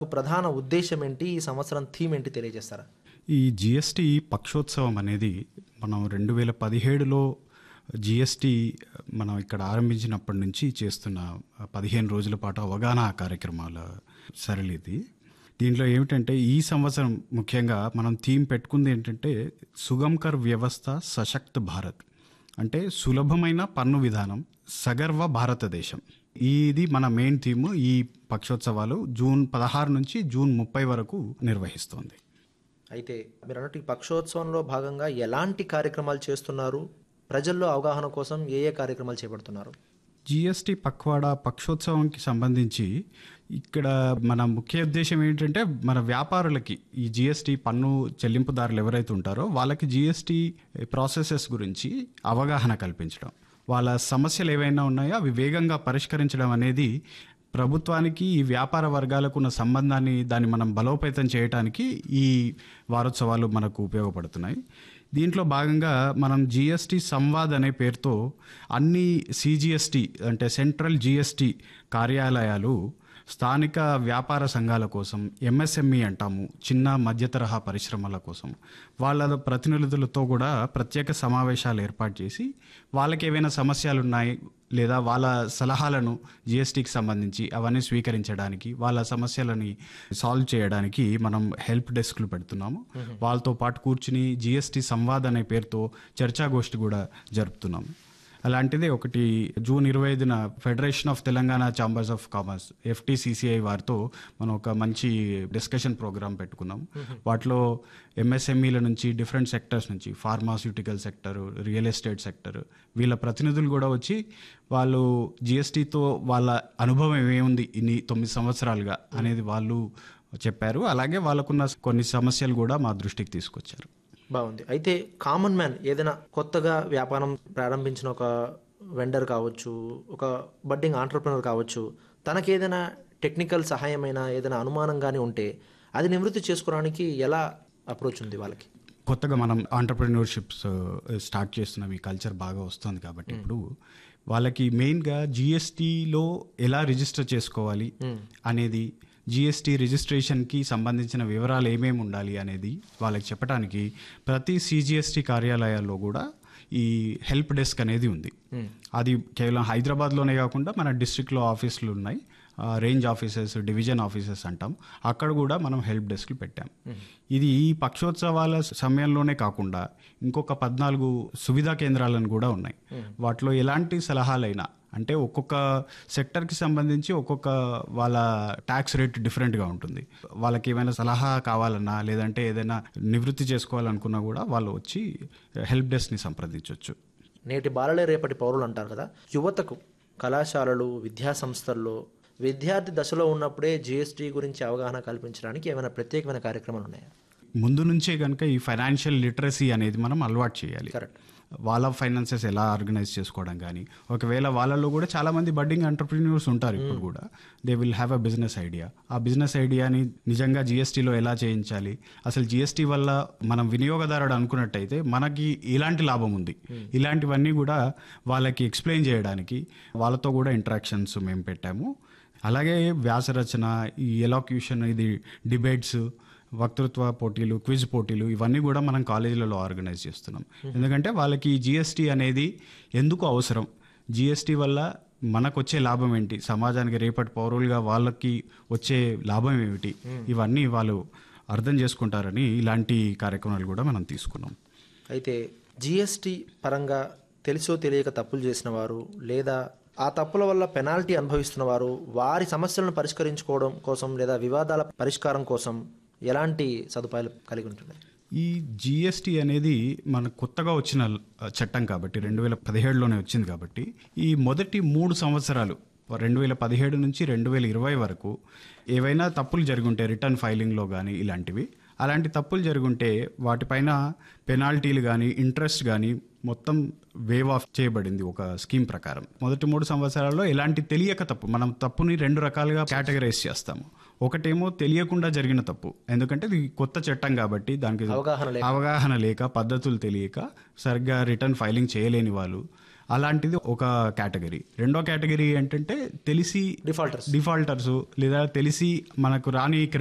ప్రధాన ఉద్దేశం ఏంటి ఈ సంవత్సరం థీమ్ ఏంటి తెలియజేస్తారా ఈ జిఎస్టి పక్షోత్సవం అనేది మనం రెండు వేల పదిహేడులో జిఎస్టి మనం ఇక్కడ ఆరంభించినప్పటి నుంచి చేస్తున్న పదిహేను రోజుల పాటు అవగాహన కార్యక్రమాల సరళి ఇది దీంట్లో ఏమిటంటే ఈ సంవత్సరం ముఖ్యంగా మనం థీమ్ పెట్టుకుంది ఏంటంటే సుగంకర్ వ్యవస్థ సశక్త్ భారత్ అంటే సులభమైన పన్ను విధానం సగర్వ భారతదేశం ఇది మన మెయిన్ థీమ్ ఈ పక్షోత్సవాలు జూన్ పదహారు నుంచి జూన్ ముప్పై వరకు నిర్వహిస్తోంది అయితే మీరు అన్నట్టు ఈ పక్షోత్సవంలో భాగంగా ఎలాంటి కార్యక్రమాలు చేస్తున్నారు ప్రజల్లో అవగాహన కోసం ఏ ఏ కార్యక్రమాలు చేపడుతున్నారు జిఎస్టి పక్వాడా పక్షోత్సవంకి సంబంధించి ఇక్కడ మన ముఖ్య ఉద్దేశం ఏంటంటే మన వ్యాపారులకి ఈ జిఎస్టి పన్ను చెల్లింపుదారులు ఎవరైతే ఉంటారో వాళ్ళకి జిఎస్టి ప్రాసెసెస్ గురించి అవగాహన కల్పించడం వాళ్ళ సమస్యలు ఏవైనా ఉన్నాయో అవి వేగంగా పరిష్కరించడం అనేది ప్రభుత్వానికి ఈ వ్యాపార వర్గాలకు ఉన్న సంబంధాన్ని దాన్ని మనం బలోపేతం చేయడానికి ఈ వారోత్సవాలు మనకు ఉపయోగపడుతున్నాయి దీంట్లో భాగంగా మనం జిఎస్టి సంవాద్ అనే పేరుతో అన్ని సిజిఎస్టి అంటే సెంట్రల్ జిఎస్టి కార్యాలయాలు స్థానిక వ్యాపార సంఘాల కోసం ఎంఎస్ఎంఈ అంటాము చిన్న మధ్య తరహా పరిశ్రమల కోసం వాళ్ళ ప్రతినిధులతో కూడా ప్రత్యేక సమావేశాలు ఏర్పాటు చేసి వాళ్ళకి ఏవైనా సమస్యలు ఉన్నాయి లేదా వాళ్ళ సలహాలను జిఎస్టీకి సంబంధించి అవన్నీ స్వీకరించడానికి వాళ్ళ సమస్యలని సాల్వ్ చేయడానికి మనం హెల్ప్ డెస్క్లు పెడుతున్నాము వాళ్ళతో పాటు కూర్చుని జిఎస్టీ సంవాద్ అనే పేరుతో చర్చాగోష్ఠి కూడా జరుపుతున్నాము అలాంటిదే ఒకటి జూన్ ఇరవై ఐదున federation of Telangana chambers of commerce FTCCI వారితో మనం ఒక మంచి డిస్కషన్ ప్రోగ్రామ్ పెట్టుకున్నాం వాటిలో ఎంఎస్ఎంఈల నుంచి డిఫరెంట్ సెక్టర్స్ నుంచి pharmaceutical sector real estate sector వీళ్ళ ప్రతినిధులు కూడా వచ్చి వాళ్ళు జిఎస్టీతో వాళ్ళ అనుభవం ఏముంది ఇన్ని తొమ్మిది సంవత్సరాలుగా అనేది వాళ్ళు చెప్పారు అలాగే వాళ్ళకున్న కొన్ని సమస్యలు కూడా మా దృష్టికి తీసుకొచ్చారు బాగుంది అయితే కామన్ మ్యాన్ ఏదైనా కొత్తగా వ్యాపారం ప్రారంభించిన ఒక వెండర్ కావచ్చు ఒక బడ్డింగ్ ఆంటర్ప్రినర్ కావచ్చు తనకి ఏదైనా టెక్నికల్ సహాయమైన ఏదైనా అనుమానం కానీ ఉంటే అది నివృత్తి చేసుకోవడానికి ఎలా అప్రోచ్ ఉంది వాళ్ళకి కొత్తగా మనం ఆంటర్ప్రినర్షిప్స్ స్టార్ట్ చేస్తున్నాం ఈ కల్చర్ బాగా వస్తుంది కాబట్టి ఇప్పుడు వాళ్ళకి మెయిన్గా జిఎస్టీలో ఎలా రిజిస్టర్ చేసుకోవాలి అనేది జిఎస్టీ రిజిస్ట్రేషన్కి సంబంధించిన వివరాలు ఏమేమి ఉండాలి అనేది వాళ్ళకి చెప్పడానికి ప్రతి సిజిఎస్టీ కార్యాలయాల్లో కూడా ఈ హెల్ప్ డెస్క్ అనేది ఉంది అది కేవలం హైదరాబాద్లోనే కాకుండా మన డిస్ట్రిక్ట్లో ఆఫీసులు ఉన్నాయి ఆ, రేంజ్ ఆఫీసెస్ డివిజన్ ఆఫీసెస్ అంటాం అక్కడ కూడా మనం హెల్ప్ డెస్క్లు పెట్టాం ఇది ఈ పక్షోత్సవాల సమయంలోనే కాకుండా ఇంకొక పద్నాలుగు సువిధా కేంద్రాలను కూడా ఉన్నాయి వాటిలో ఎలాంటి సలహాలైనా అంటే ఒక్కొక్క సెక్టర్కి సంబంధించి ఒక్కొక్క వాళ్ళ ట్యాక్స్ రేట్ డిఫరెంట్గా ఉంటుంది వాళ్ళకి ఏమైనా సలహా కావాలన్నా లేదంటే ఏదైనా నివృత్తి చేసుకోవాలనుకున్నా కూడా వాళ్ళు వచ్చి హెల్ప్ డెస్క్ని సంప్రదించవచ్చు నేటి బాలలే రేపటి పౌరులు అంటారు కదా యువతకు కళాశాలలు విద్యా సంస్థల్లో విద్యార్థి దశలో ఉన్నప్పుడే జిఎస్టీ గురించి అవగాహన కల్పించడానికి ఏమైనా ప్రత్యేకమైన కార్యక్రమాలు ఉన్నాయా ముందు నుంచే కనుక ఈ ఫైనాన్షియల్ లిటరసీ అనేది మనం అలవాటు చేయాలి కరెక్ట్ వాళ్ళ ఫైనాన్సెస్ ఎలా ఆర్గనైజ్ చేసుకోవడం కానీ ఒకవేళ వాళ్ళలో కూడా చాలా మంది బడ్డింగ్ ఎంటర్ప్రీన్యూర్స్ ఉంటారు ఇప్పుడు కూడా they will have a business idea ఆ బిజినెస్ ఐడియాని నిజంగా జిఎస్టీలో ఎలా చేయించాలి అసలు జిఎస్టీ వల్ల మనం వినియోగదారుడు అనుకున్నట్టయితే మనకి ఇలాంటి లాభం ఉంది ఇలాంటివన్నీ కూడా వాళ్ళకి ఎక్స్ప్లెయిన్ చేయడానికి వాళ్ళతో కూడా ఇంటరాక్షన్స్ మేము పెట్టాము అలాగే వ్యాసరచన ఈ ఎలాక్యూషన్ ఇది డిబేట్స్ వక్తృత్వ పోటీలు క్విజ్ పోటీలు ఇవన్నీ కూడా మనం కాలేజీలలో ఆర్గనైజ్ చేస్తున్నాం ఎందుకంటే వాళ్ళకి జిఎస్టీ అనేది ఎందుకు అవసరం జిఎస్టీ వల్ల మనకు వచ్చే లాభం ఏంటి సమాజానికి రేపటి పౌరులుగా వాళ్ళకి వచ్చే లాభం ఏమిటి ఇవన్నీ వాళ్ళు అర్థం చేసుకుంటారని ఇలాంటి కార్యక్రమాలు కూడా మనం తీసుకున్నాం అయితే జిఎస్టీ పరంగా తెలిసో తెలియక తప్పులు చేసిన వారు లేదా ఆ తప్పుల వల్ల పెనాల్టీ అనుభవిస్తున్న వారు వారి సమస్యలను పరిష్కరించుకోవడం కోసం లేదా వివాదాల పరిష్కారం కోసం ఎలాంటి సదుపాయాలు కలిగి ఉంటున్నాయి ఈ జిఎస్టీ అనేది మన కొత్తగా వచ్చిన ఆ, చట్టం కాబట్టి రెండు వేల పదిహేడులోనే వచ్చింది కాబట్టి ఈ మొదటి మూడు సంవత్సరాలు రెండు వేల పదిహేడు నుంచి రెండు వేల ఇరవై వరకు ఏవైనా తప్పులు జరుగుంటే రిటర్న్ ఫైలింగ్లో కానీ ఇలాంటివి అలాంటి తప్పులు జరుగుంటే వాటిపైన పెనాల్టీలు కానీ ఇంట్రెస్ట్ కానీ మొత్తం వేవ్ ఆఫ్ చేయబడింది ఒక స్కీమ్ ప్రకారం మొదటి మూడు సంవత్సరాల్లో ఎలాంటి తెలియక తప్పు మనం తప్పుని రెండు రకాలుగా కేటగరైజ్ చేస్తాము ఒకటేమో తెలియకుండా జరిగిన తప్పు ఎందుకంటే ఇది కొత్త చట్టం కాబట్టి దానికి అవగాహన లేక అవగాహన లేక పద్ధతులు తెలియక సరిగ్గా రిటర్న్ ఫైలింగ్ చేయలేని వాళ్ళు అలాంటిది ఒక కేటగిరీ రెండో కేటగిరీ ఏంటంటే తెలిసి డిఫాల్టర్స్ డిఫాల్టర్స్ లేదా తెలిసి మనకు రాని